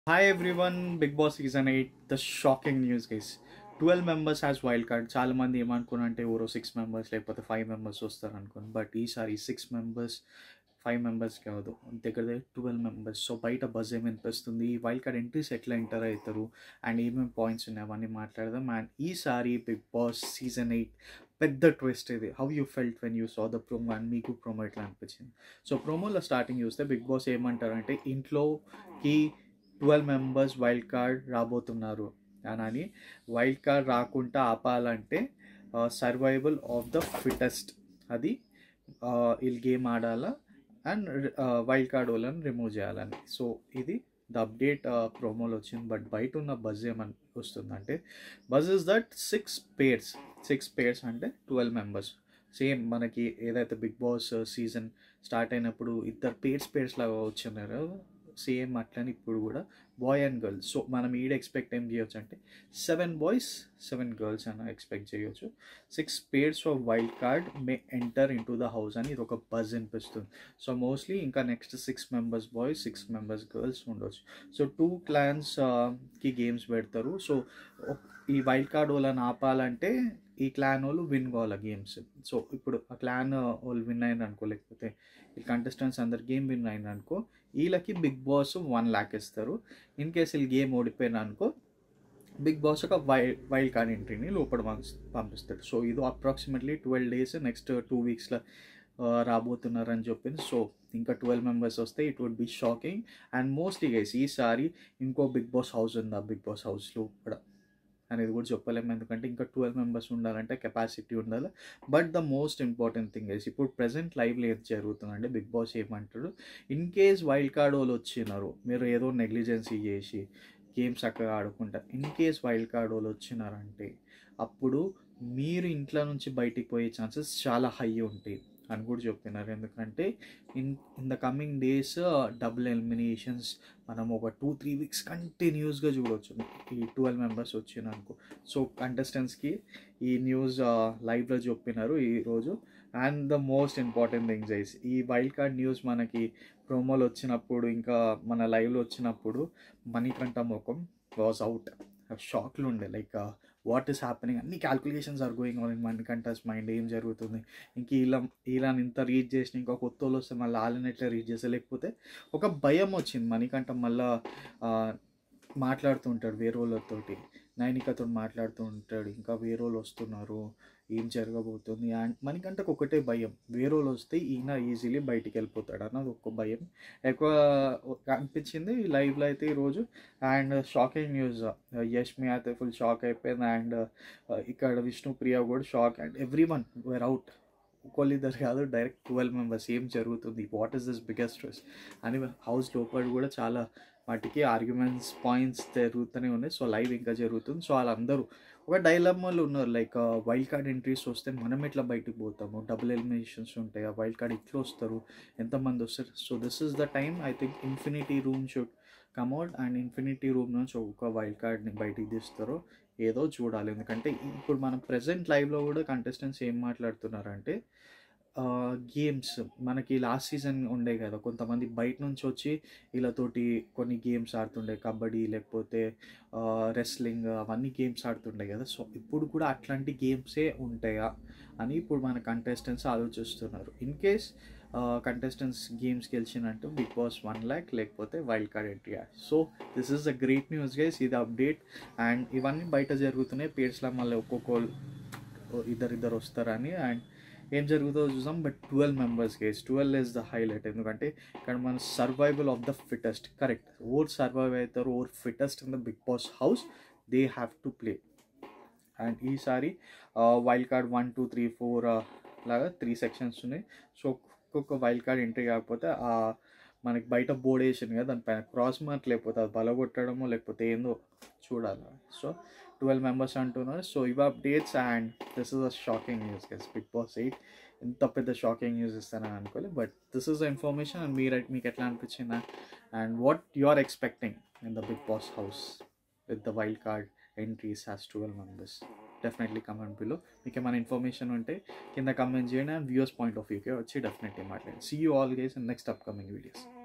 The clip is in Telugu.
Hi everyone, Big Boss Season 8, the shocking news guys. 12 members has wild card చాలా మంది ఏమనుకున్నా అంటే ఎవరో సిక్స్ మెంబర్స్ లేకపోతే ఫైవ్ మెంబర్స్ వస్తారు అనుకోని బట్ ఈసారి సిక్స్ మెంబర్స్ ఫైవ్ మెంబర్స్ కాదు దగ్గర దగ్గర ట్వెల్వ్ మెంబర్స్ సో బయట బజ్ ఏమి అనిపిస్తుంది ఈ వైల్డ్ కార్డ్ ఎంట్రీస్ ఎట్లా ఎంటర్ అవుతారు అండ్ ఏమేమి పాయింట్స్ ఉన్నాయి అవన్నీ మాట్లాడదాం అండ్ ఈసారి బిగ్ బాస్ సీజన్ ఎయిట్ పెద్ద ట్విస్ట్ ఇది how you felt when you saw the promo and మీకు ప్రోమో ఎట్లా అనిపించింది సో ప్రోమోలో స్టార్టింగ్ చూస్తే బిగ్ బాస్ ఏమంటారంటే ఇంట్లోకి ట్వెల్వ్ మెంబర్స్ వైల్డ్ కార్డ్ రాబోతున్నారు అని వైల్డ్ కార్డ్ రాకుండా ఆపాలంటే సర్వైవల్ ఆఫ్ ద ఫిటెస్ట్ అది వీళ్ళు గేమ్ ఆడాలా అండ్ వైల్డ్ కార్డ్ వాళ్ళని రిమూవ్ చేయాలని సో ఇది ద అప్డేట్ ప్రోమోలో వచ్చింది బట్ బయట ఉన్న బజ్ ఏమని వస్తుందంటే buzz is that six pairs six pairs అంటే ట్వెల్వ్ మెంబర్స్ సేమ్ మనకి ఏదైతే బిగ్ బాస్ సీజన్ స్టార్ట్ అయినప్పుడు ఇద్దరు పేర్స్ పేర్స్ లాగా వచ్చినారో సేమ్ అట్లని ఇప్పుడు కూడా బాయ్ అండ్ గర్ల్స్ సో మనం ఈడ ఎక్స్పెక్ట్ ఏం చేయొచ్చు అంటే సెవెన్ బాయ్స్ సెవెన్ గర్ల్స్ అని ఎక్స్పెక్ట్ చేయొచ్చు six pairs of wild card may enter into the house అని ఇది ఒక బజ్ అనిపిస్తుంది సో మోస్ట్లీ ఇంకా next six members boys six members girls ఉండొచ్చు సో టూ క్లాన్స్కి గేమ్స్ పెడతారు సో ఈ వైల్డ్ కార్డ్ వాళ్ళని ఆపాలంటే ఈ క్లాన్ వాళ్ళు విన్ కావాలి గేమ్స్ సో ఇప్పుడు ఆ క్లాన్ వాళ్ళు విన్ అయిన అనుకో లేకపోతే ఈ కంటెస్టెంట్స్ అందరు గేమ్ విన్ అయిన అనుకో వీళ్ళకి బిగ్ బాస్ వన్ ల్యాక్ ఇస్తారు ఇన్ కేస్ వీళ్ళు గేమ్ ఓడిపోయిన అనుకో బిగ్ బాస్ ఒక వై వైల్డ్ కార్డ్ ఎంట్రీని లోపల పంపిస్తాడు సో ఇది approximately twelve days next two వీక్స్లో రాబోతున్నారని చెప్పింది సో ఇంకా ట్వెల్వ్ మెంబర్స్ వస్తే it would be shocking and mostly guys ఈసారి ఇంకో బిగ్ బాస్ హౌస్ ఉందా బిగ్ బాస్ హౌస్లో కూడా అనేది కూడా చెప్పలేము ఎందుకంటే ఇంకా ట్వెల్వ్ మెంబర్స్ ఉండాలంటే కెపాసిటీ ఉండాలి but the most important thing is ఇప్పుడు ప్రజెంట్ లైవ్లో ఏది జరుగుతుందంటే బిగ్ బాస్ ఏమంటాడు ఇన్ కేస్ వైల్డ్ కార్డ్ వాళ్ళు వచ్చినారు మీరు ఏదో నెగ్లిజెన్సీ చేసి గేమ్స్ అక్కడ ఆడుకుంటారు ఇన్ కేస్ వైల్డ్ కార్డ్ వాళ్ళు వచ్చినారంటే అప్పుడు మీరు ఇంట్లో నుంచి బయటికి పోయే ఛాన్సెస్ చాలా హై ఉంటాయి అని కూడా చెప్తున్నారు ఎందుకంటే in in the coming days double eliminations మనం ఒక టూ త్రీ వీక్స్ కంటిన్యూస్గా చూడవచ్చు ఈ ట్వెల్వ్ మెంబర్స్ వచ్చినానుకో సో కంటెస్టెంట్స్కి ఈ న్యూస్ లైవ్లో చెప్పినారు ఈరోజు and the most important things is ఈ వైల్డ్ కార్డ్ న్యూస్ మనకి ప్రోమోలు వచ్చినప్పుడు ఇంకా మన లైవ్లో వచ్చినప్పుడు మణికంఠ ముఖం వాజ్ అవుట్ షాక్లు ఉండే లైక్ వాట్ ఈస్ హ్యాపెనింగ్ అన్ని calculations are going on in Manikanta's mind ఏం జరుగుతుంది ఇంక ఇలా ఇలా ఇంత రీచ్ చేసిన ఇంకా కొత్త వాళ్ళు వస్తే మళ్ళీ వాళ్ళని ఎట్లా రీచ్ చేస్తే లేకపోతే ఒక భయం వచ్చింది మణికంఠ మళ్ళా మాట్లాడుతుంటాడు వేరే వాళ్ళతోటి నైనికతో మాట్లాడుతూ ఉంటాడు ఇంకా వేరే వాళ్ళు వస్తున్నారు ఏం జరగబోతుంది అండ్ మనకంటే ఒకటే భయం వేరే వాళ్ళు వస్తే ఈయన ఈజీలీ బయటికి వెళ్ళిపోతాడు అన్నది ఒక భయం ఎక్కువ అనిపించింది లైవ్లో అయితే ఈరోజు అండ్ షాకింగ్ న్యూస్ యష్మి అయితే ఫుల్ షాక్ అయిపోయింది అండ్ ఇక్కడ విష్ణుప్రియ కూడా shock and everyone were out ఒకళ్ళిద్దరు కాదు డైరెక్ట్ ట్వెల్వ్ మెంబర్స్ ఏం జరుగుతుంది what is this biggest stress అని హౌస్ లోపల కూడా చాలా వాటికి ఆర్గ్యుమెంట్స్ పాయింట్స్ జరుగుతూనే ఉన్నాయి సో లైవ్ ఇంకా జరుగుతుంది సో వాళ్ళందరూ ఒక డైలమ్మలు ఉన్నారు లైక్ వైల్డ్ కార్డ్ ఎంట్రీస్ వస్తే మనం ఎట్లా బయటకు పోతాము డబుల్ ఎలిమినేషన్స్ ఉంటాయి ఆ వైల్డ్ కార్డ్ ఎట్లా వస్తారు ఎంతమంది వస్తారు so this is the time I think infinity room should come out and infinity room నుంచి ఒక వైల్డ్ కార్డ్ని బయటికి తీస్తారో ఏదో చూడాలి ఎందుకంటే ఇప్పుడు మనం ప్రజెంట్ లైవ్లో కూడా కంటెస్టెంట్స్ ఏం మాట్లాడుతున్నారంటే గేమ్స్ మనకి లాస్ట్ సీజన్ ఉండే కదా కొంతమంది బయట నుంచి వచ్చి వీళ్ళతోటి కొన్ని గేమ్స్ ఆడుతుండే కబడ్డీ లేకపోతే రెస్లింగ్ అవన్నీ గేమ్స్ ఆడుతుండే కదా సో ఇప్పుడు కూడా అట్లాంటి గేమ్సే ఉంటాయా అని ఇప్పుడు మన కంటెస్టెంట్స్ ఆలోచిస్తున్నారు ఇన్ కేస్ కంటెస్టెంట్స్ గేమ్స్ గెలిచినట్టు బిగ్ బాస్ వన్ ల్యాక్ లేకపోతే wild card entry so this is a great news guys ఇది అప్డేట్ అండ్ ఇవన్నీ బయట జరుగుతున్నాయి పేర్స్లో మళ్ళీ ఒక్కొక్కరు ఇద్దరిద్దరు వస్తారని అండ్ ఏం జరుగుతుందో చూసాం but twelve members guys twelve is the highlight ఎందుకంటే ఇక్కడ మన survival of the fittest correct or survive అవుతారు or fittest in the Bigg Boss house they have to play and ఈసారి wild card one two three four లాగా త్రీ సెక్షన్స్ ఉన్నాయి సో ఒక్కొక్క వైల్డ్ కార్డ్ ఎంట్రీ కాకపోతే మనకి బయట బోర్డ్ వేసింది కదా దానిపైన క్రాస్ మార్క్ లేకపోతే అది బలగొట్టడమో లేకపోతే ఏందో చూడాలి సో ట్వెల్వ్ మెంబర్స్ అంటున్నారు సో ఇవి updates and this is a shocking news guys Bigg Boss eight ఎంత పెద్ద షాకింగ్ న్యూస్ ఇస్తానని అనుకోలేదు but this is information and మీరు మీకు ఎట్లా అనిపించిందా and what you are expecting in the Bigg Boss house with the wild card entries has twelve members definitely comment below మీకు ఏమైనా ఇన్ఫర్మేషన్ ఉంటే కింద కమెంట్ చేయండి అండ్ వ్యూస్ పాయింట్ ఆఫ్ వ్యూకే వచ్చి డెఫినెట్లీ మాట్లాడండి see you all guys in next upcoming videos